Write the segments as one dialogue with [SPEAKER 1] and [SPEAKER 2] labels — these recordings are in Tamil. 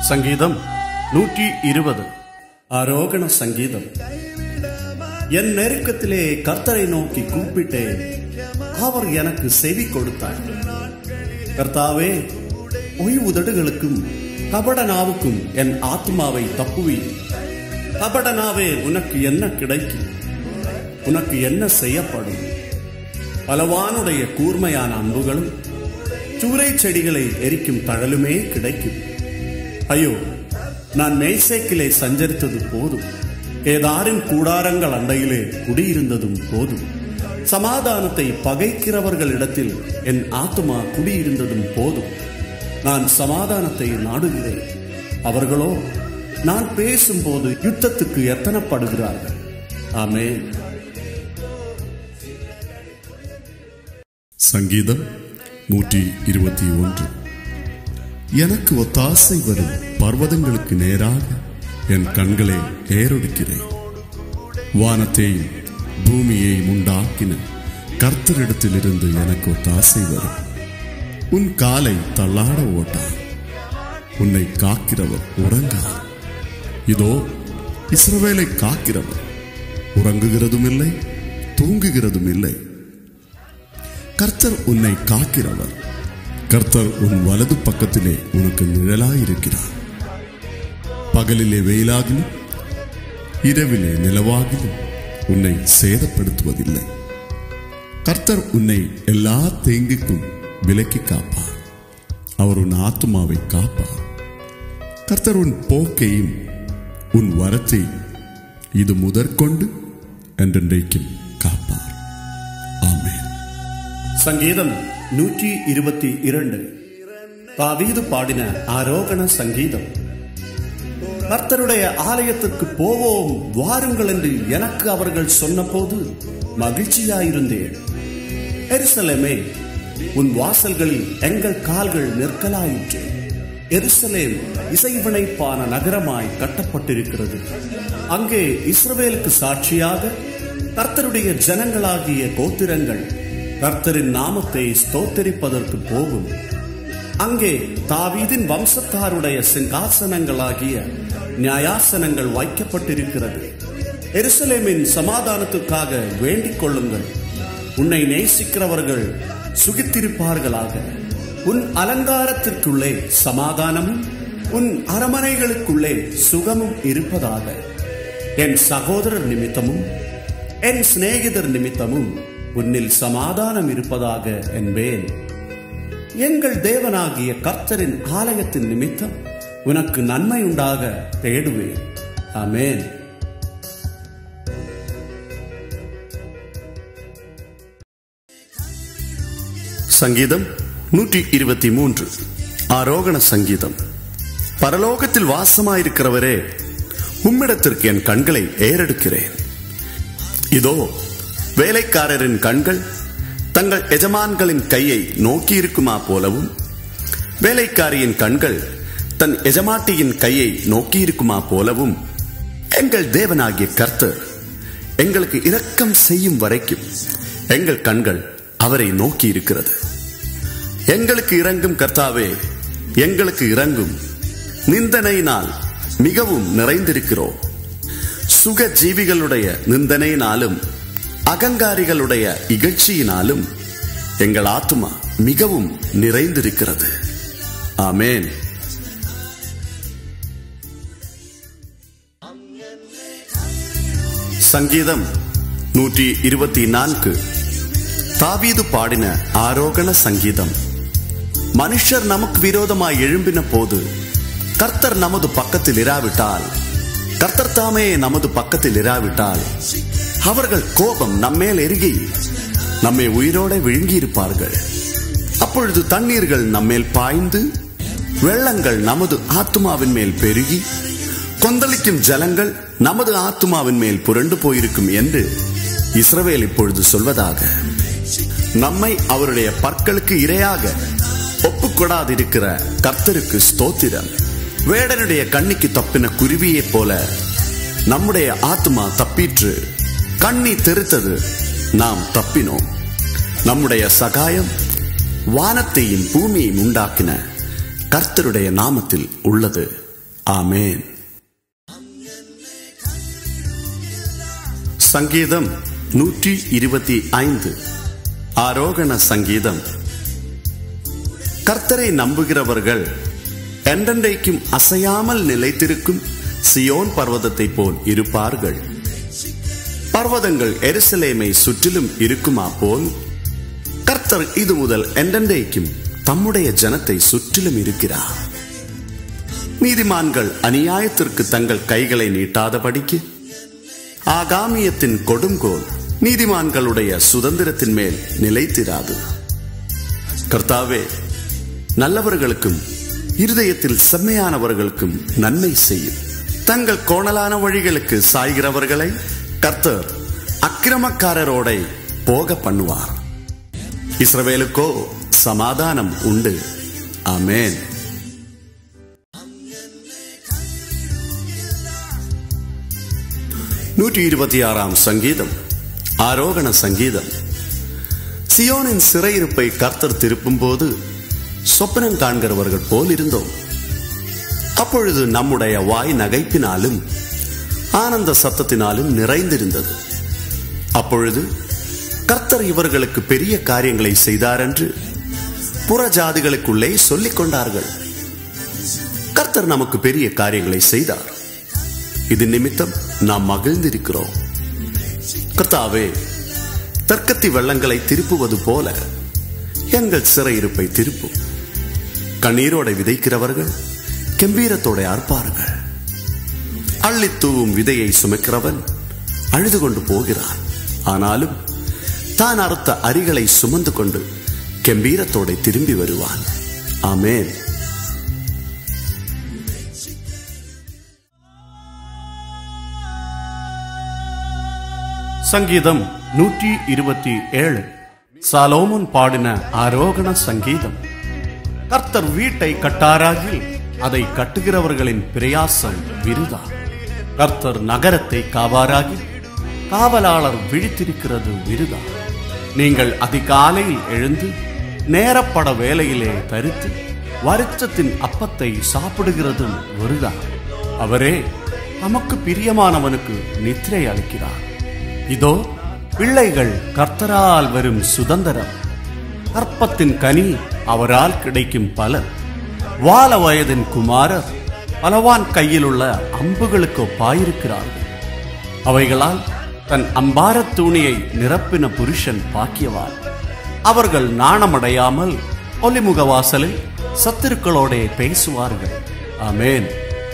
[SPEAKER 1] சங்கீதம் நூற்றி இருபது ஆரோகண சங்கீதம் என் நெருக்கத்திலே கர்த்தரை நோக்கி கூப்பிட்டேன் அவர் எனக்கு செவி கொடுத்தார் கர்த்தாவே பொய் உதடுகளுக்கும் கபட நாவுக்கும் என் ஆத்மாவை தப்புவி கபட நாவே உனக்கு என்ன கிடைக்கும் உனக்கு என்ன செய்யப்படும் பலவானுடைய கூர்மையான அம்புகளும் சூறை செடிகளை எரிக்கும் தழலுமே கிடைக்கும் ஐயோ நான் மேய்சேக்கிலே சஞ்சரித்தது போதும் ஏதாரின் கூடாரங்கள் அண்டையிலே குடியிருந்ததும் போதும் சமாதானத்தை பகைக்கிறவர்களிடத்தில் என் ஆத்துமா குடியிருந்ததும் போதும் நான் சமாதானத்தை நாடுகிறேன் அவர்களோ நான் பேசும்போது யுத்தத்துக்கு எத்தனப்படுகிறார்கள் ஆமென்
[SPEAKER 2] சங்கீதம் நூற்றி இருபத்தி ஒன்று எனக்கு ஒத்தாசை வரும் பர்வதங்களுக்கு நேராக என் கண்களை ஏறொடுக்கிறேன் வானத்தையும் பூமியையும் உண்டாக்கின கர்த்தரிடத்திலிருந்து எனக்கு ஒத்தாசை வரும் உன் காலை தள்ளாட ஓட்டான் உன்னை காக்கிறவர் உறங்கார் இதோ இஸ்ரவேலை காக்கிறவர் உறங்குகிறதும் இல்லை தூங்குகிறதும் இல்லை கர்த்தர் உன்னை காக்கிறவர் கர்த்தர் உன் வலது பக்கத்திலே உனக்கு நிழலாயிருக்கிறார் பகலிலே வெயிலாகிலும் இரவிலே நிலவாகிலும் உன்னை சேதப்படுத்துவதில்லை கர்த்தர் உன்னை எல்லா தேங்கிக்கும் விலக்கி காப்பார் அவர் உன் ஆத்துமாவை காப்பார் கர்த்தர் உன் போக்கையும் உன் வரத்தையும் இது முதற்கொண்டு என்றென்றைக்கும் காப்பார் ஆமென்
[SPEAKER 1] சங்கீதம் நூற்றி இருபத்தி இரண்டு தாவீது பாடின ஆரோகண சங்கீதம் கர்த்தருடைய ஆலயத்துக்கு போவோம் வாருங்கள் என்று எனக்கு அவர்கள் சொன்னபோது மகிழ்ச்சியாயிருந்தேன் எருசலேமே உன் வாசல்களில் எங்கள் கால்கள் நிற்கலாயிற்று எருசலேம் இசைவினைப்பான நகரமாய் கட்டப்பட்டிருக்கிறது அங்கே இஸ்ரவேலுக்கு சாட்சியாக கர்த்தருடைய ஜனங்களாகிய கோத்திரங்கள் கர்த்தரின் நாமத்தை ஸ்தோத்தரிப்பதற்கு போகும் அங்கே தாவீதின் வம்சத்தாருடைய சிங்காசனங்களாகிய நியாயாசனங்கள் வைக்கப்பட்டிருக்கிறது எருசலேமின் சமாதானத்துக்காக வேண்டிக் கொள்ளுங்கள் உன்னை நேசிக்கிறவர்கள் சுகித்திருப்பார்களாக உன் அலங்காரத்திற்குள்ளே சமாதானமும் உன் அரமனைகளுக்குள்ளே சுகமும் இருப்பதாக என் சகோதரர் நிமித்தமும் என் சிநேகிதர் நிமித்தமும் உன்னில் சமாதானம் இருப்பதாக என்பேன் எங்கள் தேவனாகிய கர்த்தரின் ஆலயத்தின் நிமித்தம் உனக்கு நன்மை உண்டாக தேடுவேன் ஆமென் சங்கீதம் நூற்றி இருபத்தி மூன்று ஆரோகண சங்கீதம் பரலோகத்தில் வாசமாயிருக்கிறவரே உம்மிடத்திற்கு என் கண்களை ஏறெடுக்கிறேன் இதோ வேலைக்காரரின் கண்கள் தங்கள் எஜமான்களின் கையை நோக்கியிருக்குமா போலவும் வேலைக்காரியின் கண்கள் தன் எஜமாட்டியின் கையை நோக்கியிருக்குமா போலவும் எங்கள் தேவனாகிய கர்த்தர் எங்களுக்கு இரக்கம் செய்யும் வரைக்கும் எங்கள் கண்கள் அவரை நோக்கி இருக்கிறது எங்களுக்கு இறங்கும் கர்த்தாவே எங்களுக்கு இறங்கும் நிந்தனையினால் மிகவும் நிறைந்திருக்கிறோம் சுக ஜீவிகளுடைய நிந்தனையினாலும் அகங்காரிகளுடைய இகழ்ச்சியினாலும் எங்கள் ஆத்துமா மிகவும் நிறைந்திருக்கிறது ஆமேன் சங்கீதம் நூற்றி இருபத்தி நான்கு தாவீது பாடின ஆரோகண சங்கீதம் மனுஷர் நமக்கு விரோதமாய் எழும்பின போது கர்த்தர் நமது பக்கத்தில் இராவிட்டால் கர்த்தர் தாமே நமது பக்கத்தில் இராவிட்டால் அவர்கள் கோபம் நம்மேல் எருகி நம்மை உயிரோட விழுங்கியிருப்பார்கள் அப்பொழுது தண்ணீர்கள் நம்மேல் பாய்ந்து வெள்ளங்கள் நமது ஆத்துமாவின் மேல் பெருகி கொந்தளிக்கும் ஜலங்கள் நமது ஆத்துமாவின் மேல் புரண்டு போயிருக்கும் என்று இஸ்ரவேல் இப்பொழுது சொல்வதாக நம்மை அவருடைய பற்களுக்கு இரையாக ஒப்புக்கொடாதிருக்கிற கர்த்தருக்கு ஸ்தோத்திரம் வேடனுடைய கண்ணிக்கு தப்பின குருவியைப் போல நம்முடைய ஆத்மா தப்பிற்று கண்ணி தெருத்தது நாம் தப்பினோம் நம்முடைய சகாயம் வானத்தையும் பூமியையும் உண்டாக்கின கர்த்தருடைய நாமத்தில் உள்ளது ஆமேன் சங்கீதம் நூற்றி இருபத்தி ஐந்து ஆரோகண சங்கீதம் கர்த்தரை நம்புகிறவர்கள் என்றென்றைக்கும் அசையாமல் நிலைத்திருக்கும் சியோன் பர்வதத்தை போல் இருப்பார்கள் பர்வதங்கள் எருசலேமை சுற்றிலும் இருக்குமா போல் கர்த்தர் இது முதல் என்றென்றைக்கும் தம்முடைய ஜனத்தை சுற்றிலும் இருக்கிறார் நீதிமான்கள் அநியாயத்திற்கு தங்கள் கைகளை நீட்டாதபடிக்கு ஆகாமியத்தின் கொடுங்கோல் நீதிமான்களுடைய சுதந்திரத்தின் மேல் நிலைத்திராது கர்த்தாவே நல்லவர்களுக்கும் இருதயத்தில் செம்மையானவர்களுக்கும் நன்மை செய்யும் தங்கள் கோணலான வழிகளுக்கு சாய்கிறவர்களை கர்த்தர் அக்கிரமக்காரரோட போக பண்ணுவார் இஸ்ரவேலுக்கோ சமாதானம் உண்டு ஆமேன் நூற்றி இருபத்தி ஆறாம் சங்கீதம் ஆரோகண சங்கீதம் சியோனின் சிறையிருப்பை கர்த்தர் திருப்பும் போது சொப்பனம் காண்கிறவர்கள் போல் இருந்தோம் அப்பொழுது நம்முடைய வாய் நகைப்பினாலும் ஆனந்த சத்தத்தினாலும் நிறைந்திருந்தது அப்பொழுது கர்த்தர் இவர்களுக்கு பெரிய காரியங்களை செய்தார் என்று புற ஜாதிகளுக்குள்ளே சொல்லிக் கொண்டார்கள் கர்த்தர் நமக்கு பெரிய காரியங்களை செய்தார் இது நிமித்தம் நாம் மகிழ்ந்திருக்கிறோம் கர்த்தாவே தர்க்கத்தி வெள்ளங்களை திருப்புவது போல எங்கள் சிறையிருப்பை திருப்பும் கண்ணீரோட விதைக்கிறவர்கள் கம்பீரத்தோட அர்ப்பார்கள் அள்ளி தூவும் விதையை சுமக்கிறவன் அழுது கொண்டு போகிறான் ஆனாலும் தான் அறுத்த அரிகளை சுமந்து கொண்டு கம்பீரத்தோட திரும்பி வருவான் ஆமேன் சங்கீதம் நூற்றி இருபத்தி ஏழு சாலோமன் பாடின ஆரோகண சங்கீதம் கர்த்தர் வீட்டை கட்டாராகி அதை கட்டுகிறவர்களின் பிரயாசம் விருதா கர்த்தர் நகரத்தை காவாராகி காவலாளர் விழித்திருக்கிறது விருதா நீங்கள் அதிகாலையில் எழுந்து நேரப்பட வேலையிலே தரித்து வருத்தத்தின் அப்பத்தை சாப்பிடுகிறதும் விருதா அவரே நமக்கு பிரியமானவனுக்கு நித்திரை அளிக்கிறார் இதோ பிள்ளைகள் கர்த்தரால் வரும் சுதந்திரம் கற்பத்தின் கனி அவரால் கிடைக்கும் பலன் வால வயதின் குமாரர் பலவான் கையில் உள்ள அம்புகளுக்கு ஒப்பாயிருக்கிறார்கள் அவைகளால் தன் அம்பாரத் தூணியை நிரப்பின புருஷன் பாக்கியவான் அவர்கள் நாணமடையாமல் ஒலிமுக வாசலில் சத்துருக்களோடே பேசுவார்கள் ஆமேன்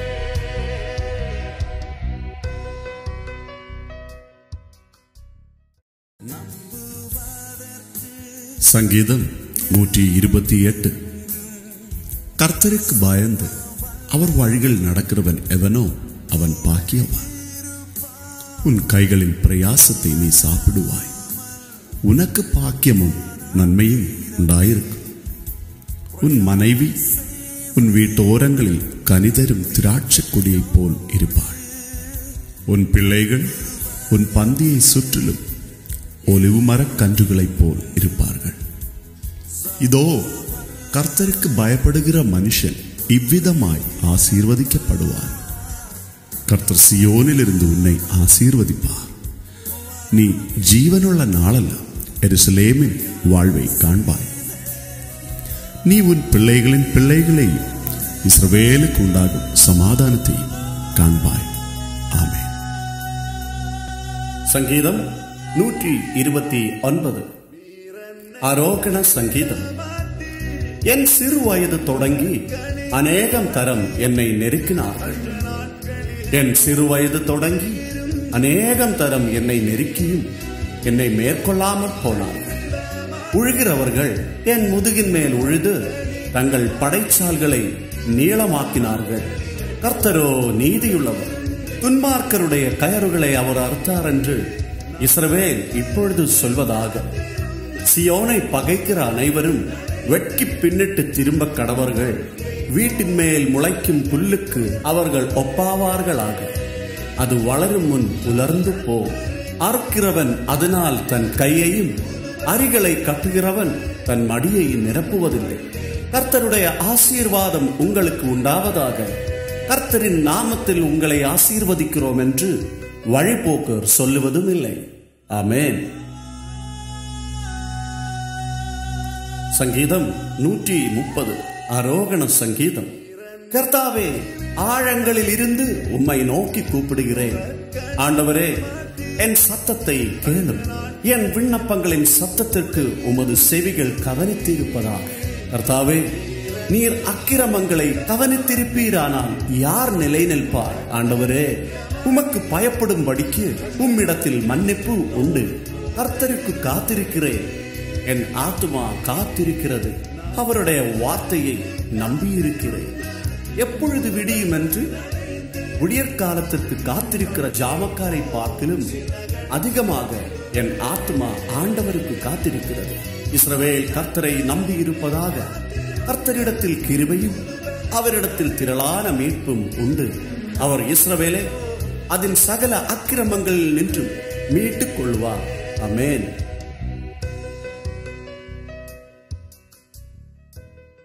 [SPEAKER 2] சங்கீதம் நூற்றி இருபத்தி எட்டு கர்த்தருக்கு பயந்து அவர் வழிகள் நடக்கிறவன் எவனோ அவன் பாக்கியவான் உன் கைகளின் பிரயாசத்தை நீ சாப்பிடுவாய் உனக்கு பாக்கியமும் நன்மையும் உண்டாயிருக்கும் உன் மனைவி உன் வீட்டோரங்களில் கனிதரும் திராட்சை கொடியைப் போல் இருப்பாள் உன் பிள்ளைகள் உன் பந்தியை சுற்றிலும் ஒலிவு மரக் கன்றுகளைப் போல் இருப்பார்கள் இதோ கர்த்தருக்கு பயப்படுகிற மனுஷன் இவ்விதமாய் ஆசீர்வதிக்கப்படுவான் கர்த்தர் சியோனில் இருந்து உன்னை ஆசீர்வதிப்பார் நீ ஜீவனுள்ள நாளெல்லாம் எருசலேமின் வாழ்வை காண்பாய் நீ உன் பிள்ளைகளின் பிள்ளைகளையும் இஸ்ரவேலுக்கு உண்டாகும் சமாதானத்தையும் காண்பாய் ஆமென்
[SPEAKER 1] சங்கீதம் நூற்றி இருபத்தி ஒன்பது ஆரோகண சங்கீதம் என் சிறு வயது தொடங்கி அநேகம் தரம் என்னை நெருக்கினார்கள் என் சிறு வயது தொடங்கி அநேகம் தரம் என்னை நெருக்கியும் என்னை மேற்கொள்ளாமற் போனார்கள் உழுகிறவர்கள் என் முதுகின் மேல் உழுது தங்கள் படைச்சால்களை நீளமாக்கினார்கள் கர்த்தரோ நீதியுள்ளவர் துன்மார்க்கருடைய கயறுகளை அவர் அறுத்தார் என்று இஸ்ரவேல் இப்பொழுது சொல்வதாக சியோனை பகைக்கிற அனைவரும் வெட்கி பின்னிட்டு திரும்ப கடவர்கள் வீட்டின் மேல் முளைக்கும் புல்லுக்கு அவர்கள் ஒப்பாவார்களாக அது வளரும் முன் உலர்ந்து போ அறுக்கிறவன் அதனால் தன் கையையும் அரிகளை கட்டுகிறவன் தன் மடியை நிரப்புவதில்லை கர்த்தருடைய ஆசீர்வாதம் உங்களுக்கு உண்டாவதாக கர்த்தரின் நாமத்தில் உங்களை ஆசீர்வதிக்கிறோம் என்று வழிபோக்கர் சொல்லுவதும் இல்லை ஆமேன் சங்கீதம் நூற்றி முப்பது ஆரோகண சங்கீதம் கர்த்தாவே ஆழங்களில் இருந்து உம்மை நோக்கி கூப்பிடுகிறேன் ஆண்டவரே என் சத்தத்தை கேளும் என் விண்ணப்பங்களின் சத்தத்திற்கு உமது செவிகள் கவனித்திருப்பதாக கர்த்தாவே நீர் அக்கிரமங்களை கவனித்திருப்பீரானால் யார் நிலை நிற்பார் ஆண்டவரே உமக்கு பயப்படும்படிக்கு உம்மிடத்தில் மன்னிப்பு உண்டு கர்த்தருக்கு காத்திருக்கிறேன் என் ஆத்மா காத்திருக்கிறது அவருடைய வார்த்தையை நம்பியிருக்கிறேன் எப்பொழுது விடியும் என்று விடியற்காலத்திற்கு காத்திருக்கிற ஜாமக்காரை பார்க்கிலும் அதிகமாக என் ஆத்மா ஆண்டவருக்கு காத்திருக்கிறது இஸ்ரவேல் கர்த்தரை நம்பி இருப்பதாக கர்த்தரிடத்தில் கிருபையும் அவரிடத்தில் திரளான மீட்பும் உண்டு அவர் இஸ்ரவேலை அதன் சகல அக்கிரமங்களில் நின்று மீட்டுக் கொள்வார் அமேன்